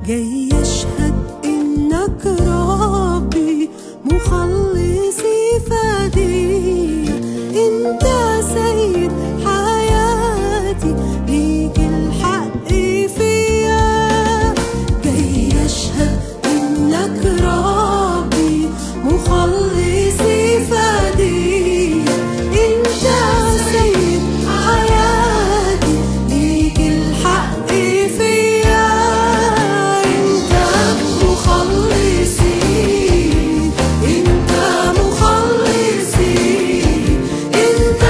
جاي أشهد إنك ربي مخلصي فدي أنت سيد حياتي ليك الحق فيا جاي أشهد إنك ربي مخلصي فدي أنت سيد حياتي ليك الحق فيا أنت مخلصي أنت مخلصي أنت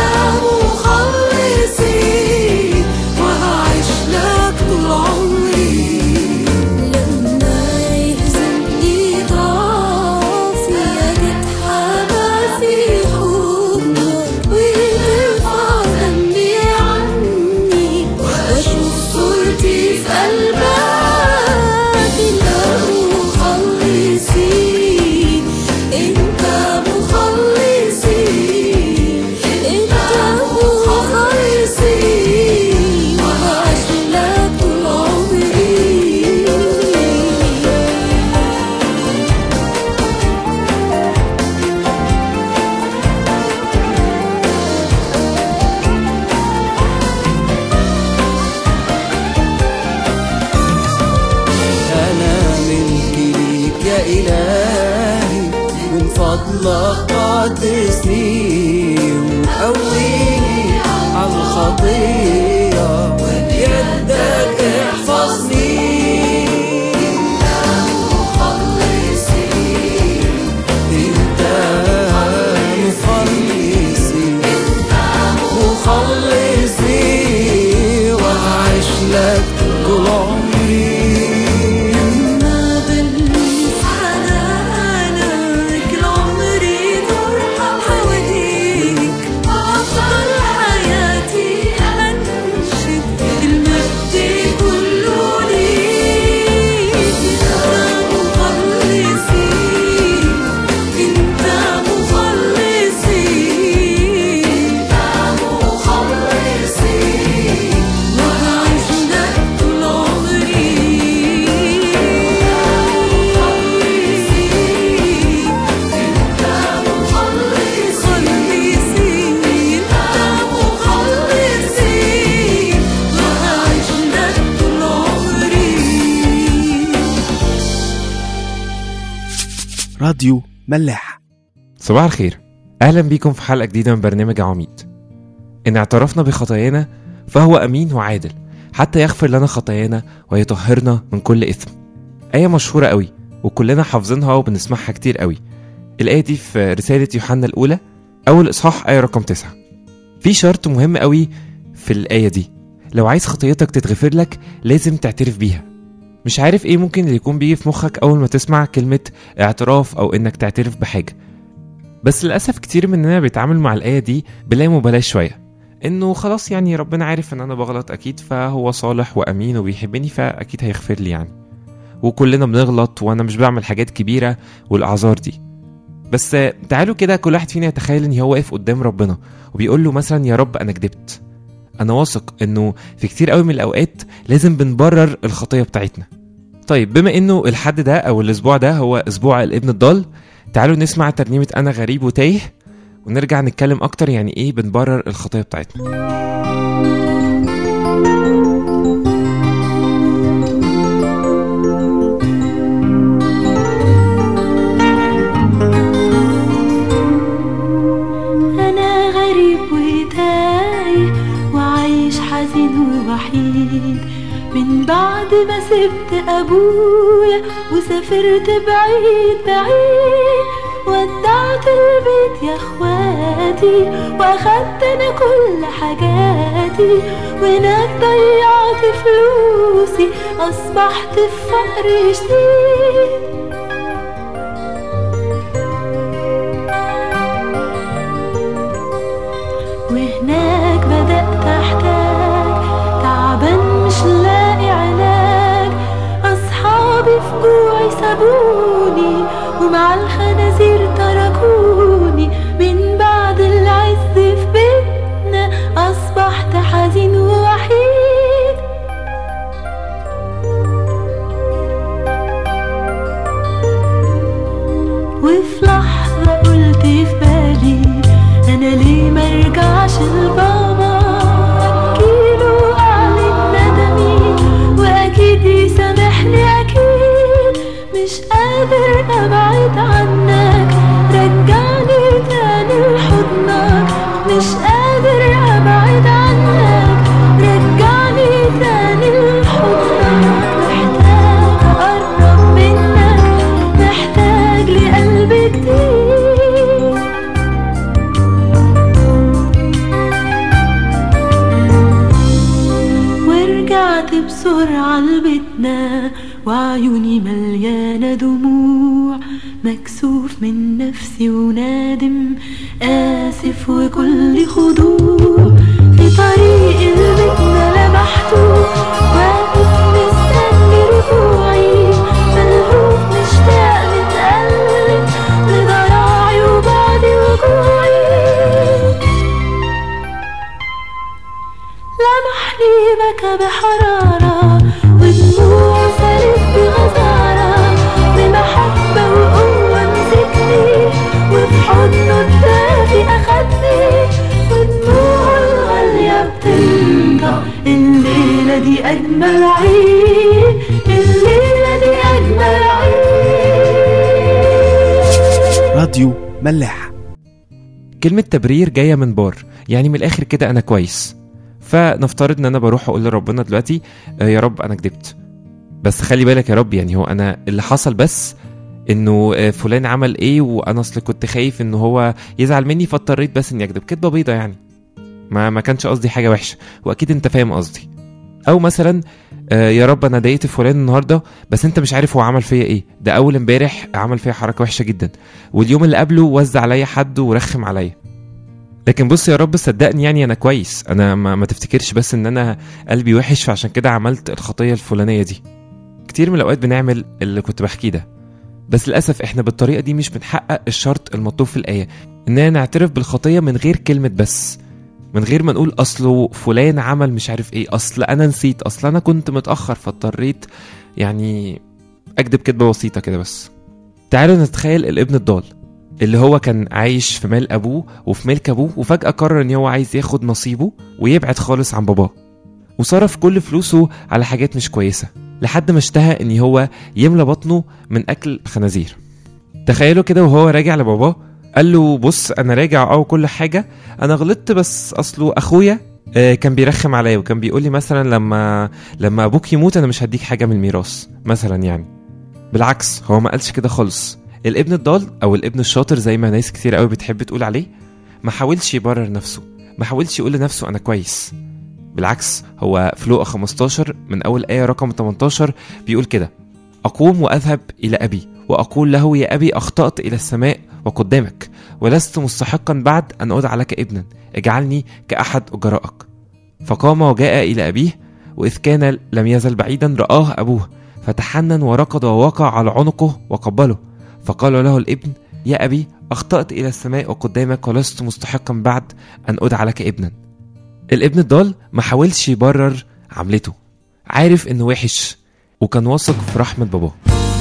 مخلصي وهعيش لك طول عمري لما يهزمني ضعفي تتحمى في حضنك وترفع ذنبي عني واشوف صورتي في قلبك انت مخلصي انت مخلصي انت مخلصي وهعيش لك طول عمري أنا ملكي ليك يا إلهي من فضلك قدسني وقويني على الخطية وبيدك احفظني انت مخلصي مخلصي وهعيش لك طول عمري ما بلمس حنانك لعمري نور حواليك أفضل حياتي أنشد المجد كله ليك أنت مخلصي أنت مخلصي أنت مخلصي وهعيش لك طول عمري انت مخلصي انت مخلصي وهعيش لك طول عمري راديو ملاح صباح الخير أهلا بيكم في حلقة جديدة من برنامج عميد إن اعترفنا بخطايانا فهو أمين وعادل حتى يغفر لنا خطايانا ويطهرنا من كل إثم آية مشهورة قوي وكلنا حافظينها وبنسمعها كتير قوي الآية دي في رسالة يوحنا الأولى أول إصحاح آية رقم تسعة في شرط مهم قوي في الآية دي لو عايز خطيتك تتغفر لك لازم تعترف بيها مش عارف ايه ممكن اللي يكون بيجي في مخك اول ما تسمع كلمة اعتراف او انك تعترف بحاجة بس للأسف كتير مننا بيتعامل مع الآية دي بلا مبالاة شوية إنه خلاص يعني ربنا عارف إن أنا بغلط أكيد فهو صالح وأمين وبيحبني فأكيد هيغفر لي يعني وكلنا بنغلط وأنا مش بعمل حاجات كبيرة والأعذار دي بس تعالوا كده كل واحد فينا يتخيل إن هو واقف قدام ربنا وبيقول له مثلا يا رب أنا كدبت أنا واثق إنه في كتير قوي من الأوقات لازم بنبرر الخطية بتاعتنا طيب بما إنه الحد ده أو الأسبوع ده هو أسبوع الابن الضال تعالوا نسمع ترنيمة أنا غريب وتايه ونرجع نتكلم أكتر يعني إيه بنبرر الخطية بتاعتنا أنا غريب وتايه وعايش حزين ووحيد من بعد ما سبت أبويا وسافرت بعيد بعيد ودعت البيت يا اخواتي واخدت انا كل حاجاتي وهناك ضيعت فلوسي اصبحت في فقر شديد وهناك بدأت أحتاج تعبان مش لاقي علاج أصحابي في جوعي سابوني ومع الخنازير تركوني من بعد العز في بيتنا أصبحت حزين ووحيد رجعت بسرعة لبيتنا وعيوني مليانة دموع مكسوف من نفسي ونادم آسف وكل خضوع في طريق لبيتنا لمحته واقف مستني رجوعي ملهوف مشتاق متألم لضياعي وبعد وجوعي لمحني بكى بحرارة ودموعه سالت بغزارة بمحبة وقوة مسكني وفي حضنه الدافي أخدني ودموعه الغالية بتنطق الليلة دي أجمل عيد الليلة دي أجمل عيد راديو ملاح كلمة تبرير جاية من بار يعني من الآخر كده أنا كويس فنفترض إن أنا بروح أقول لربنا دلوقتي آه، يا رب أنا كدبت بس خلي بالك يا رب يعني هو أنا اللي حصل بس إنه آه، فلان عمل إيه وأنا أصل كنت خايف إنه هو يزعل مني فاضطريت بس إني أكدب كدبة بيضة يعني ما ما كانش قصدي حاجة وحشة وأكيد أنت فاهم قصدي أو مثلا آه، يا رب أنا ضايقت فلان النهاردة بس أنت مش عارف هو عمل فيا إيه ده أول امبارح عمل فيا حركة وحشة جدا واليوم اللي قبله وزع عليا حد ورخم عليا لكن بص يا رب صدقني يعني انا كويس انا ما, ما تفتكرش بس ان انا قلبي وحش فعشان كده عملت الخطيه الفلانيه دي كتير من الاوقات بنعمل اللي كنت بحكيه ده بس للاسف احنا بالطريقه دي مش بنحقق الشرط المطلوب في الايه اننا نعترف بالخطيه من غير كلمه بس من غير ما نقول اصله فلان عمل مش عارف ايه اصل انا نسيت اصل انا كنت متاخر فاضطريت يعني اكدب كدبه بسيطه كده بس تعالوا نتخيل الابن الضال اللي هو كان عايش في مال ابوه وفي ملك ابوه وفجاه قرر ان هو عايز ياخد نصيبه ويبعد خالص عن باباه وصرف كل فلوسه على حاجات مش كويسه لحد ما اشتهى ان هو يملى بطنه من اكل خنازير تخيلوا كده وهو راجع لباباه قال له بص انا راجع اه كل حاجه انا غلطت بس اصله اخويا آه، كان بيرخم عليا وكان بيقول لي مثلا لما لما ابوك يموت انا مش هديك حاجه من الميراث مثلا يعني بالعكس هو ما قالش كده خالص الابن الضال او الابن الشاطر زي ما ناس كتير قوي بتحب تقول عليه ما حاولش يبرر نفسه ما حاولش يقول لنفسه انا كويس بالعكس هو في لوقا 15 من اول ايه رقم 18 بيقول كده اقوم واذهب الى ابي واقول له يا ابي اخطات الى السماء وقدامك ولست مستحقا بعد ان ادعى لك ابنا اجعلني كاحد اجرائك فقام وجاء الى ابيه واذ كان لم يزل بعيدا راه ابوه فتحنن وركض ووقع على عنقه وقبله فقال له الابن يا أبي أخطأت إلى السماء وقدامك ولست مستحقا بعد أن أدعى لك ابنا الابن الضال ما حاولش يبرر عملته عارف إنه وحش وكان واثق في رحمة باباه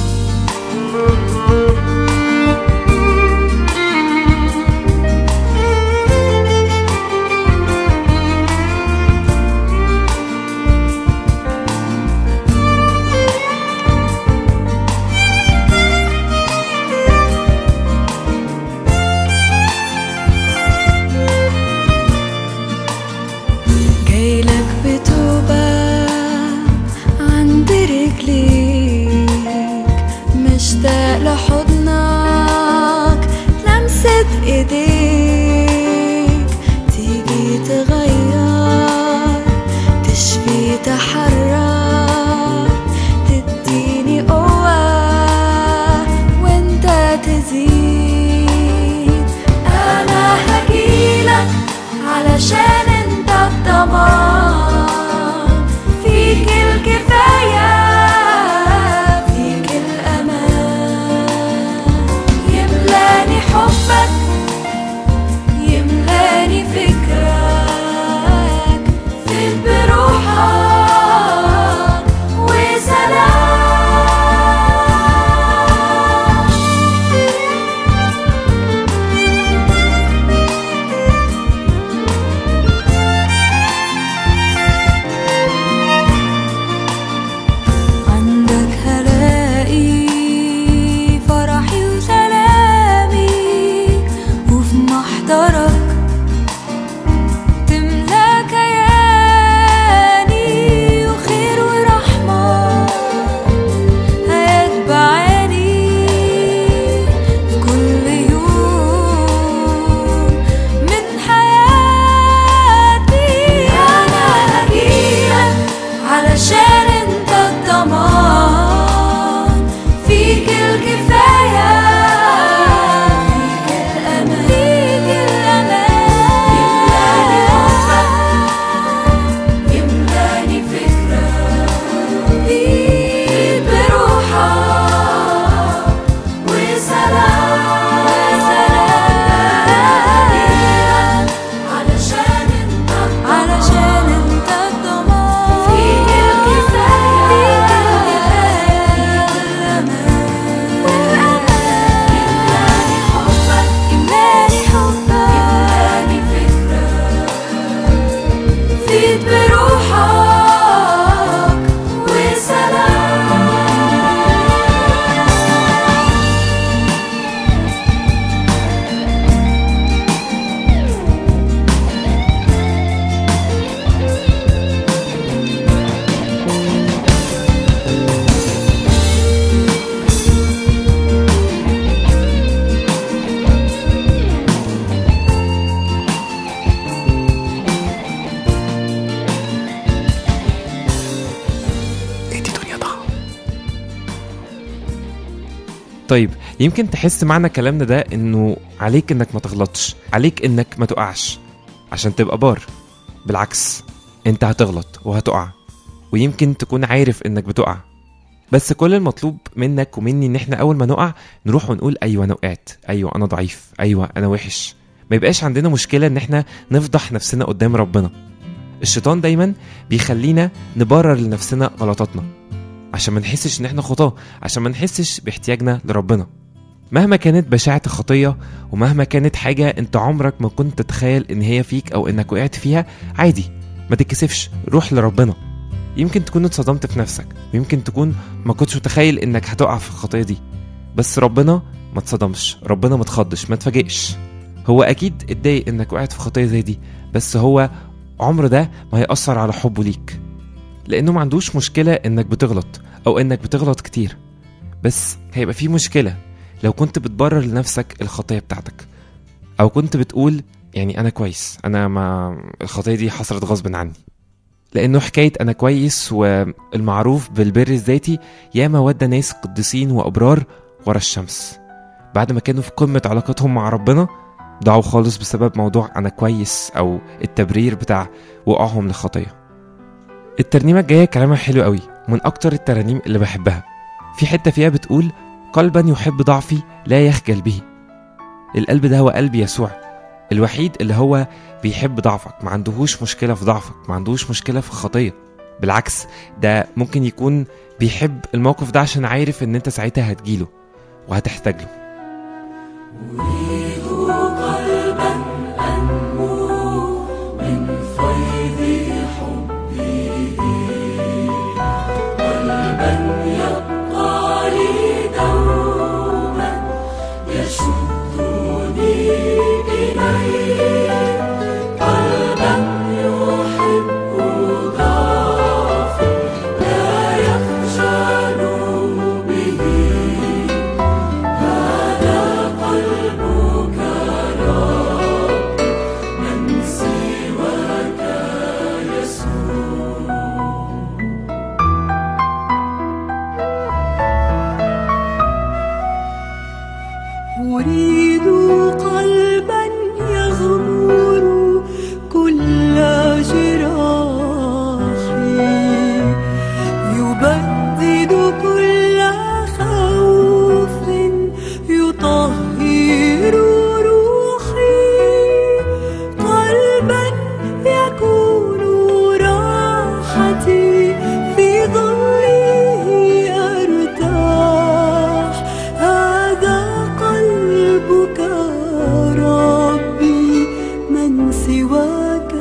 جايلك بتوبة عند رجليك مشتاق لحضن طيب يمكن تحس معنى كلامنا ده انه عليك انك ما تغلطش عليك انك ما تقعش عشان تبقى بار بالعكس انت هتغلط وهتقع ويمكن تكون عارف انك بتقع بس كل المطلوب منك ومني ان احنا اول ما نقع نروح ونقول ايوه انا وقعت ايوه انا ضعيف ايوه انا وحش ما يبقاش عندنا مشكله ان احنا نفضح نفسنا قدام ربنا الشيطان دايما بيخلينا نبرر لنفسنا غلطاتنا عشان ما نحسش ان احنا خطاه عشان ما نحسش باحتياجنا لربنا مهما كانت بشاعة الخطية ومهما كانت حاجة انت عمرك ما كنت تتخيل ان هي فيك او انك وقعت فيها عادي ما تتكسفش روح لربنا يمكن تكون اتصدمت في نفسك ويمكن تكون ما كنتش متخيل انك هتقع في الخطية دي بس ربنا ما تصدمش ربنا ما تخضش ما تفاجئش هو اكيد اتضايق انك وقعت في خطية زي دي بس هو عمر ده ما هيأثر على حبه ليك لانه ما عندوش مشكلة انك بتغلط او انك بتغلط كتير بس هيبقى في مشكلة لو كنت بتبرر لنفسك الخطية بتاعتك او كنت بتقول يعني انا كويس انا ما الخطية دي حصلت غصب عني لانه حكاية انا كويس والمعروف بالبر الذاتي ياما ودى ناس قديسين وابرار ورا الشمس بعد ما كانوا في قمة علاقتهم مع ربنا ضاعوا خالص بسبب موضوع انا كويس او التبرير بتاع وقعهم للخطيه الترنيمه الجايه كلامها حلو قوي من اكتر الترانيم اللي بحبها في حته فيها بتقول قلبا يحب ضعفي لا يخجل به القلب ده هو قلب يسوع الوحيد اللي هو بيحب ضعفك ما عندهوش مشكله في ضعفك ما عندهوش مشكله في الخطيه بالعكس ده ممكن يكون بيحب الموقف ده عشان عارف ان انت ساعتها هتجيله وهتحتاج له أريد قلبا يغمر كل جراحي يبدد كل خوف يطهر روحي قلبا يكون راحتي في ظله أرتاح هذا قلبك ربي من سواك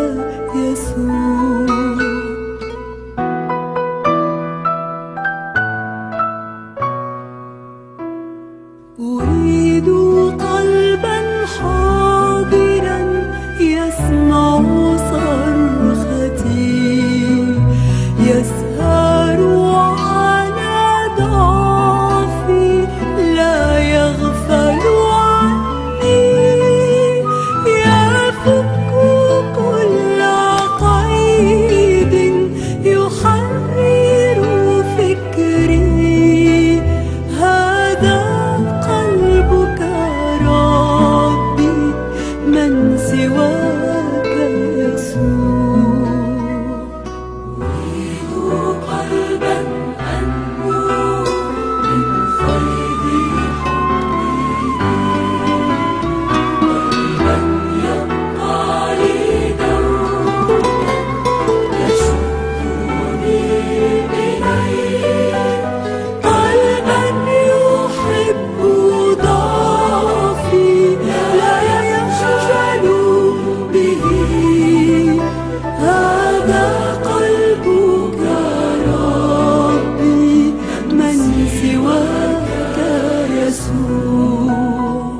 يسوع أريد قلبا حاضرا يسمع صرختي يسهر على ضعفي لا يغفل عني يفك كل قيد يحرر فكري هذا قلبك ربي من سواك يسوع قلبا أنمو من فيض قلبا يبقى لي دوما يشدني إليه قلبا يحب ضعفي لا يخجل به هذا قلبك ربي من سواك يسوع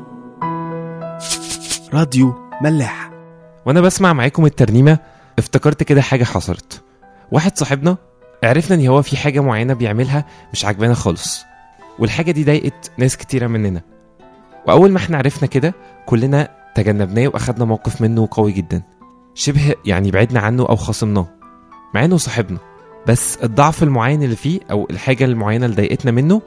راديو ملاح وانا بسمع معاكم الترنيمه افتكرت كده حاجه حصلت واحد صاحبنا عرفنا ان هو في حاجه معينه بيعملها مش عاجبانا خالص والحاجه دي ضايقت ناس كتيره مننا واول ما احنا عرفنا كده كلنا تجنبناه واخدنا موقف منه قوي جدا شبه يعني بعدنا عنه او خصمناه مع انه صاحبنا بس الضعف المعين اللي فيه او الحاجه المعينه اللي ضايقتنا منه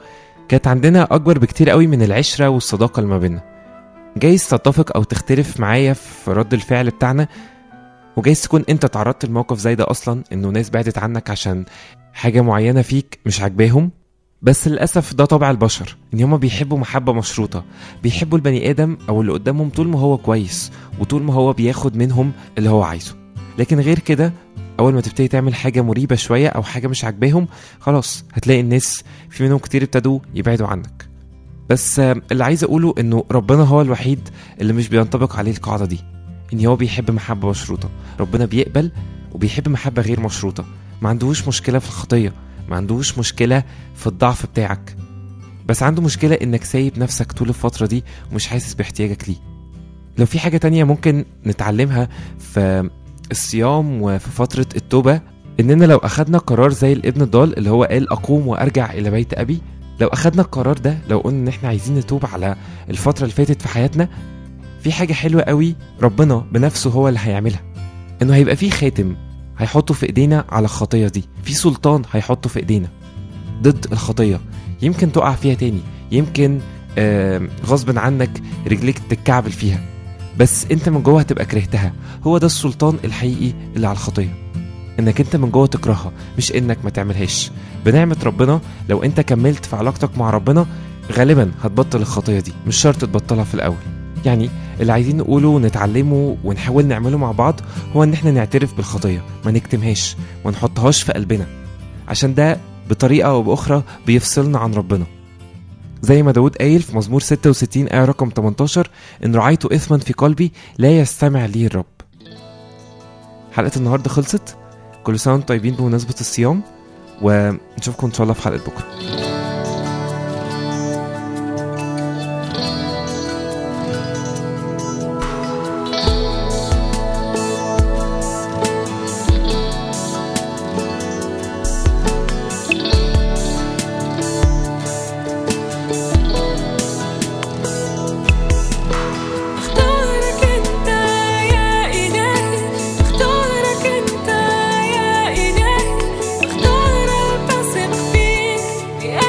كانت عندنا اكبر بكتير قوي من العشره والصداقه اللي ما بينا جايز تتفق او تختلف معايا في رد الفعل بتاعنا وجايز تكون انت تعرضت لموقف زي ده اصلا انه ناس بعدت عنك عشان حاجه معينه فيك مش عاجباهم بس للاسف ده طبع البشر ان هما بيحبوا محبه مشروطه بيحبوا البني ادم او اللي قدامهم طول ما هو كويس وطول ما هو بياخد منهم اللي هو عايزه لكن غير كده اول ما تبتدي تعمل حاجه مريبه شويه او حاجه مش عاجباهم خلاص هتلاقي الناس في منهم كتير ابتدوا يبعدوا عنك بس آه، اللي عايز اقوله انه ربنا هو الوحيد اللي مش بينطبق عليه القاعده دي ان هو بيحب محبه مشروطه ربنا بيقبل وبيحب محبه غير مشروطه ما عندهوش مشكله في الخطيه ما عندهوش مشكله في الضعف بتاعك بس عنده مشكله انك سايب نفسك طول الفتره دي ومش حاسس باحتياجك ليه لو في حاجه تانية ممكن نتعلمها في الصيام وفي فتره التوبه اننا لو اخدنا قرار زي الابن الضال اللي هو قال اقوم وارجع الى بيت ابي لو اخدنا القرار ده لو قلنا ان احنا عايزين نتوب على الفتره اللي فاتت في حياتنا في حاجه حلوه قوي ربنا بنفسه هو اللي هيعملها انه هيبقى في خاتم هيحطه في ايدينا على الخطيه دي في سلطان هيحطه في ايدينا ضد الخطيه يمكن تقع فيها تاني يمكن آم، غصب عنك رجليك تتكعبل فيها بس انت من جوه هتبقى كرهتها هو ده السلطان الحقيقي اللي على الخطيه انك انت من جوه تكرهها مش انك ما تعملهاش بنعمه ربنا لو انت كملت في علاقتك مع ربنا غالبا هتبطل الخطيه دي مش شرط تبطلها في الاول يعني اللي عايزين نقوله ونتعلمه ونحاول نعمله مع بعض هو ان احنا نعترف بالخطيه ما نكتمهاش ما نحطهاش في قلبنا عشان ده بطريقه او باخرى بيفصلنا عن ربنا زي ما داود قايل في مزمور 66 آية رقم 18 إن رعيت إثما في قلبي لا يستمع لي الرب حلقة النهاردة خلصت كل سنة وانتم طيبين بمناسبة الصيام ونشوفكم إن شاء الله في حلقة بكرة اختارك انت يا الهي اختارك انت يا الهي اختار التصق فيك يا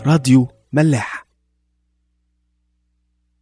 راديو ملاح